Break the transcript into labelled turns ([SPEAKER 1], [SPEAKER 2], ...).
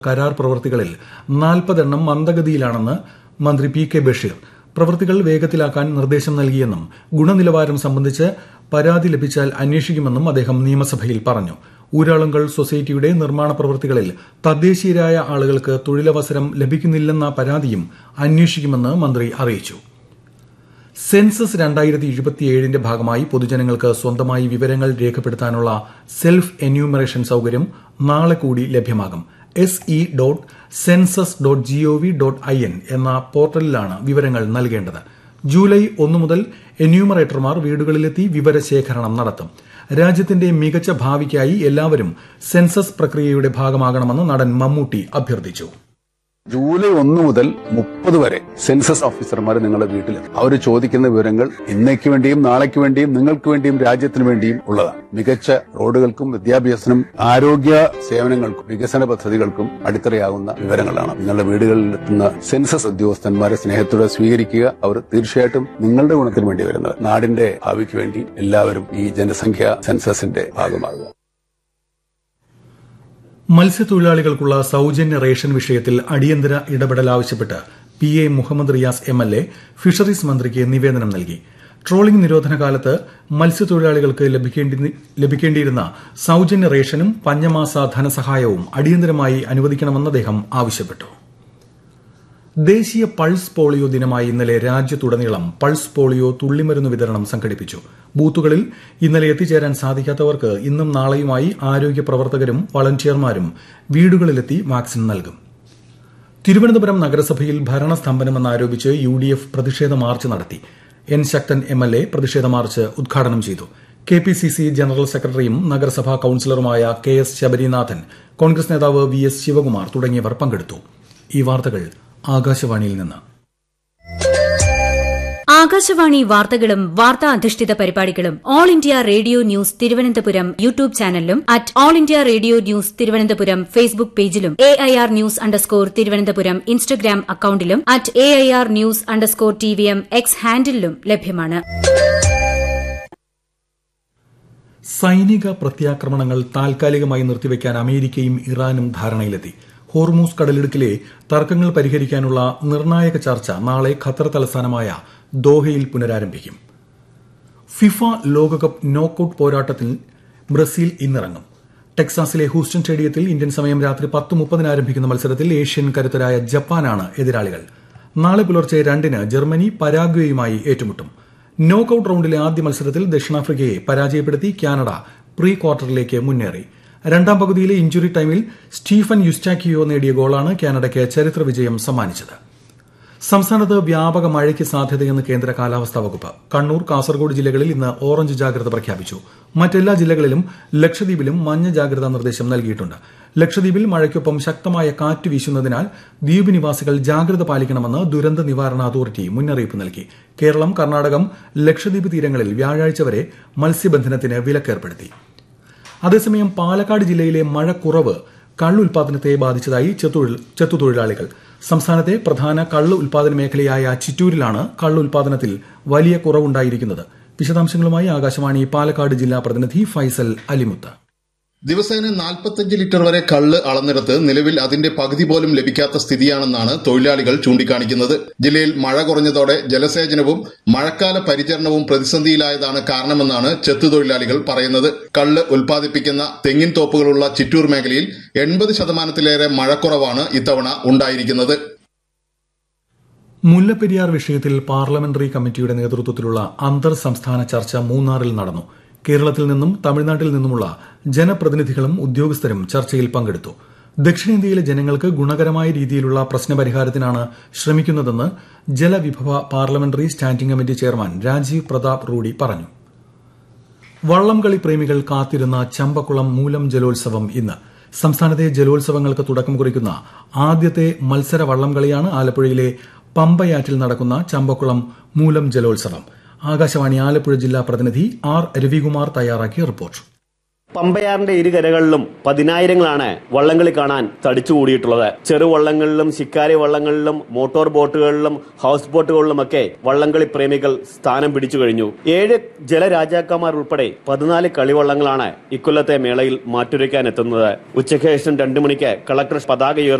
[SPEAKER 1] കരാർ പ്രവൃത്തികളിൽ നാൽപ്പതെണ്ണം മന്ദഗതിയിലാണെന്ന് മന്ത്രി പി കെ ബഷീർ പ്രവൃത്തികൾ വേഗത്തിലാക്കാൻ നിർദ്ദേശം നൽകിയെന്നും ഗുണനിലവാരം സംബന്ധിച്ച് പരാതി ലഭിച്ചാൽ അന്വേഷിക്കുമെന്നും അദ്ദേഹം നിയമസഭയിൽ പറഞ്ഞു ഊരാളുങ്കൽ സൊസൈറ്റിയുടെ നിർമ്മാണ പ്രവൃത്തികളിൽ തദ്ദേശീയരായ ആളുകൾക്ക് തൊഴിലവസരം ലഭിക്കുന്നില്ലെന്ന പരാതിയും അന്വേഷിക്കുമെന്ന് മന്ത്രി അറിയിച്ചു സെൻസസ് രണ്ടായിരത്തി ഇരുപത്തിയേഴിന്റെ ഭാഗമായി പൊതുജനങ്ങൾക്ക് സ്വന്തമായി വിവരങ്ങൾ രേഖപ്പെടുത്താനുള്ള സെൽഫ് എന്യൂമറേഷൻ സൌകര്യം നാളെ കൂടി ലഭ്യമാകും S E dot census dot GOV dot I N എന്ന പോർട്ടലിലാണ് വിവരങ്ങൾ നൽകേണ്ടത് ജൂലൈ ഒന്ന് മുതൽ എന്യൂമറേറ്റർമാർ വീടുകളിലെത്തി വിവരശേഖരണം നടത്തും രാജ്യത്തിന്റെ മികച്ച ഭാവിക്കായി എല്ലാവരും സെൻസസ് പ്രക്രിയയുടെ ഭാഗമാകണമെന്ന് നടൻ മമ്മൂട്ടി അഭ്യർത്ഥിച്ചു
[SPEAKER 2] ജൂലൈ ഒന്ന് മുതൽ മുപ്പത് വരെ സെൻസസ് ഓഫീസർമാർ നിങ്ങളുടെ വീട്ടിൽ അവർ ചോദിക്കുന്ന വിവരങ്ങൾ ഇന്നേക്ക് വേണ്ടിയും നാളേക്ക് വേണ്ടിയും നിങ്ങൾക്ക് വേണ്ടിയും രാജ്യത്തിന് വേണ്ടിയും ഉള്ളതാണ് മികച്ച റോഡുകൾക്കും വിദ്യാഭ്യാസത്തിനും ആരോഗ്യ സേവനങ്ങൾക്കും വികസന പദ്ധതികൾക്കും അടിത്തറയാകുന്ന വിവരങ്ങളാണ് നിങ്ങളുടെ വീടുകളിൽ എത്തുന്ന സെൻസസ് ഉദ്യോഗസ്ഥന്മാരെ സ്നേഹത്തോടെ സ്വീകരിക്കുക അവർ തീർച്ചയായിട്ടും നിങ്ങളുടെ ഗുണത്തിന് വേണ്ടി വരുന്നത് നാടിന്റെ ഭാവിക്ക് വേണ്ടി എല്ലാവരും ഈ ജനസംഖ്യ സെൻസസിന്റെ ഭാഗമാകുക
[SPEAKER 1] മത്സ്യത്തൊഴിലാളികൾക്കുള്ള സൌജന്യ റേഷൻ വിഷയത്തിൽ അടിയന്തര ഇടപെടൽ ആവശ്യപ്പെട്ട് P A Muhammad Riyas M L A fisheries മന്ത്രിക്ക് നിവേദനം നൽകി ട്രോളിംഗ് നിരോധന കാലത്ത് മത്സ്യത്തൊഴിലാളികൾക്ക് ലഭിക്കേണ്ടിയിരുന്ന സൌജന്യ റേഷനും പഞ്ഞമാസ ധനസഹായവും അടിയന്തരമായി അനുവദിക്കണമെന്ന് അദ്ദേഹം ആവശ്യപ്പെട്ടു ദേശീയ പൾസ് പോളിയോ ദിനമായി ഇന്നലെ രാജ്യത്തുടനീളം പൾസ് പോളിയോ തുള്ളിമരുന്ന് വിതരണം സംഘടിപ്പിച്ചു ബൂത്തുകളിൽ ഇന്നലെ എത്തിച്ചേരാൻ സാധിക്കാത്തവർക്ക് ഇന്നും നാളെയുമായി ആരോഗ്യ പ്രവർത്തകരും വളണ്ടിയർമാരും വീടുകളിലെത്തി വാക്സിൻ നൽകും തിരുവനന്തപുരം നഗരസഭയിൽ ഭരണസ്തംഭനമെന്നാരോപിച്ച് യു ഡി എഫ് പ്രതിഷേധ മാർച്ച് നടത്തി N Sakthan M L A പ്രതിഷേധ മാർച്ച് ഉദ്ഘാടനം ചെയ്തു K P C C general സെക്രട്ടറിയും നഗരസഭാ കൌൺസിലറുമായ കെ എസ് ശബരിനാഥൻ കോൺഗ്രസ് നേതാവ് വി എസ് ശിവകുമാർ തുടങ്ങിയവർ പങ്കെടുത്തു ഈ വാർത്തകൾ ആകാശവാണിയിൽ നിന്ന്
[SPEAKER 3] ആകാശവാണി വാർത്തകളും വാർത്താ അധിഷ്ഠിത പരിപാടികളും all India radio news Thiruvananthapuram YouTube ചാനലിലും at all India radio news Thiruvananthapuram Facebook പേജിലും A I R news underscore Thiruvananthapuram Instagram അക്കൌണ്ടിലും at A I R news underscore T V M X ഹാൻഡിലും ലഭ്യമാണ്
[SPEAKER 1] സൈനിക പ്രത്യാക്രമണങ്ങൾ താൽക്കാലികമായി നിർത്തിവെക്കാൻ അമേരിക്കയും ഇറാനും ധാരണയിലെത്തി ഹോർമൂസ് കടലിടുക്കിലെ തർക്കങ്ങൾ പരിഹരിക്കാനുള്ള നിർണായക ചർച്ച നാളെ ഖത്തർ തലസ്ഥാനമായ ദോഹയിൽ പുനരാരംഭിക്കും ഫിഫ ലോകകപ്പ് നോക്കൌട്ട് പോരാട്ടത്തിൽ ബ്രസീൽ ഇന്നിറങ്ങും ടെക്സാസിലെ ഹൂസ്റ്റൺ സ്റ്റേഡിയത്തിൽ ഇന്ത്യൻ സമയം രാത്രി പത്ത് മുപ്പതിന് ആരംഭിക്കുന്ന മത്സരത്തിൽ ഏഷ്യൻ കരുത്തരായ ജപ്പാനാണ് എതിരാളികൾ നാളെ പുലർച്ചെ രണ്ടിന് ജർമ്മനി പരാഗ്വേയുമായി ഏറ്റുമുട്ടും നോക്കൌട്ട് റൌണ്ടിലെ ആദ്യ മത്സരത്തിൽ ദക്ഷിണാഫ്രിക്കയെ പരാജയപ്പെടുത്തി കാനഡ പ്രീ ക്വാർട്ടറിലേക്ക് മുന്നേറി രണ്ടാം പകുതിയിലെ ഇഞ്ചുറി ടൈമിൽ സ്റ്റീഫൻ യുസ്റ്റാക്കിയോ നേടിയ ഗോളാണ് കാനഡയ്ക്ക് ചരിത്ര വിജയം സമ്മാനിച്ചത് സംസ്ഥാനത്ത് വ്യാപക മഴയ്ക്ക് സാധ്യതയെന്ന് കേന്ദ്ര കാലാവസ്ഥാ വകുപ്പ് കണ്ണൂർ കാസർഗോഡ് ജില്ലകളിൽ ഇന്ന് ഓറഞ്ച് ജാഗ്രത പ്രഖ്യാപിച്ചു മറ്റെല്ലാ ജില്ലകളിലും ലക്ഷദ്വീപിലും മഞ്ഞ ജാഗ്രതാ നിർദ്ദേശം നൽകിയിട്ടുണ്ട് ലക്ഷദ്വീപിൽ മഴയ്ക്കൊപ്പം ശക്തമായ കാറ്റ് വീശുന്നതിനാൽ ദ്വീപ് നിവാസികൾ ജാഗ്രത പാലിക്കണമെന്ന് ദുരന്ത നിവാരണ അതോറിറ്റി മുന്നറിയിപ്പ് നൽകി കേരളം കർണാടകം ലക്ഷദ്വീപ് തീരങ്ങളിൽ വ്യാഴാഴ്ച വരെ മത്സ്യബന്ധനത്തിന് വിലക്കേർപ്പെടുത്തി അതേസമയം പാലക്കാട് ജില്ലയിലെ മഴ കുറവ് കള്ള് ഉൽപാദനത്തെ ബാധിച്ചതായി ചെത്തുതൊഴിലാളികൾ സംസ്ഥാനത്തെ പ്രധാന കള്ള് ഉൽപാദന മേഖലയായ ചിറ്റൂരിലാണ് കള്ള് ഉൽപാദനത്തിൽ വലിയ കുറവുണ്ടായിരിക്കുന്നത് വിശദാംശങ്ങളുമായി ആകാശവാണി പാലക്കാട് ജില്ലാ പ്രതിനിധി ഫൈസൽ അലിമുത്ത്
[SPEAKER 4] ദിവസേന നാൽപ്പത്തഞ്ച് ലിറ്റർ വരെ കള്ള് അളന്നെടുത്ത് നിലവിൽ അതിന്റെ പകുതി പോലും ലഭിക്കാത്ത സ്ഥിതിയാണെന്നാണ് തൊഴിലാളികൾ ചൂണ്ടിക്കാണിക്കുന്നത് ജില്ലയിൽ മഴ കുറഞ്ഞതോടെ ജലസേചനവും മഴക്കാല പരിചരണവും പ്രതിസന്ധിയിലായതാണ് കാരണമെന്നാണ് ചെത്തു തൊഴിലാളികൾ പറയുന്നത് കള്ള് ഉൽപ്പാദിപ്പിക്കുന്ന തെങ്ങിൻ തോപ്പുകളുള്ള ചിറ്റൂർ മേഖലയിൽ എൺപത് ശതമാനത്തിലേറെ മഴക്കുറവാണ് ഇത്തവണ ഉണ്ടായിരിക്കുന്നത്
[SPEAKER 1] മുല്ലപ്പെരിയാർ വിഷയത്തിൽ പാർലമെന്ററി കമ്മിറ്റിയുടെ നേതൃത്വത്തിലുള്ള അന്തർ സംസ്ഥാന ചർച്ച മൂന്നാറിൽ നടന്നു കേരളത്തിൽ നിന്നും തമിഴ്നാട്ടിൽ നിന്നുമുള്ള ജനപ്രതിനിധികളും ഉദ്യോഗസ്ഥരും ചർച്ചയിൽ പങ്കെടുത്തു ദക്ഷിണേന്ത്യയിലെ ജനങ്ങൾക്ക് ഗുണകരമായ രീതിയിലുള്ള പ്രശ്നപരിഹാരത്തിനാണ് ശ്രമിക്കുന്നതെന്ന് ജലവിഭവ parliamentary standing committee chairman Rajiv Pratap Rudy പറഞ്ഞു വള്ളംകളി പ്രേമികൾ കാത്തിരുന്ന ചമ്പക്കുളം മൂലം ജലോത്സവം ഇന്ന് സംസ്ഥാനത്തെ ജലോത്സവങ്ങൾക്ക് തുടക്കം കുറിക്കുന്ന ആദ്യത്തെ മത്സര വള്ളംകളിയാണ് ആലപ്പുഴയിലെ പമ്പയാറ്റിൽ നടക്കുന്ന ചമ്പക്കുളം മൂലം ജലോത്സവം ആകാശവാണി ആലപ്പുഴ ജില്ലാ പ്രതിനിധി ആർ രവികുമാർ തയ്യാറാക്കിയ റിപ്പോർട്ട്
[SPEAKER 5] പമ്പയാറിന്റെ ഇരുകരകളിലും പതിനായിരങ്ങളാണ് വള്ളംകളി കാണാൻ തടിച്ചുകൂടിയിട്ടുള്ളത് ചെറുവള്ളങ്ങളിലും ശിക്കാരി വള്ളങ്ങളിലും മോട്ടോർ ബോട്ടുകളിലും ഹൗസ് ബോട്ടുകളിലുമൊക്കെ വള്ളംകളി പ്രേമികൾ സ്ഥാനം പിടിച്ചു കഴിഞ്ഞു ഏഴ് ജലരാജാക്കന്മാർ ഉൾപ്പെടെ പതിനാല് കളിവള്ളങ്ങളാണ് ഇക്കൊല്ലത്തെ മേളയിൽ മാറ്റുരയ്ക്കാൻ എത്തുന്നത് ഉച്ചയ്ക്ക് ശേഷം രണ്ടു മണിക്ക് കളക്ടർ പതാക ഉയർത്തി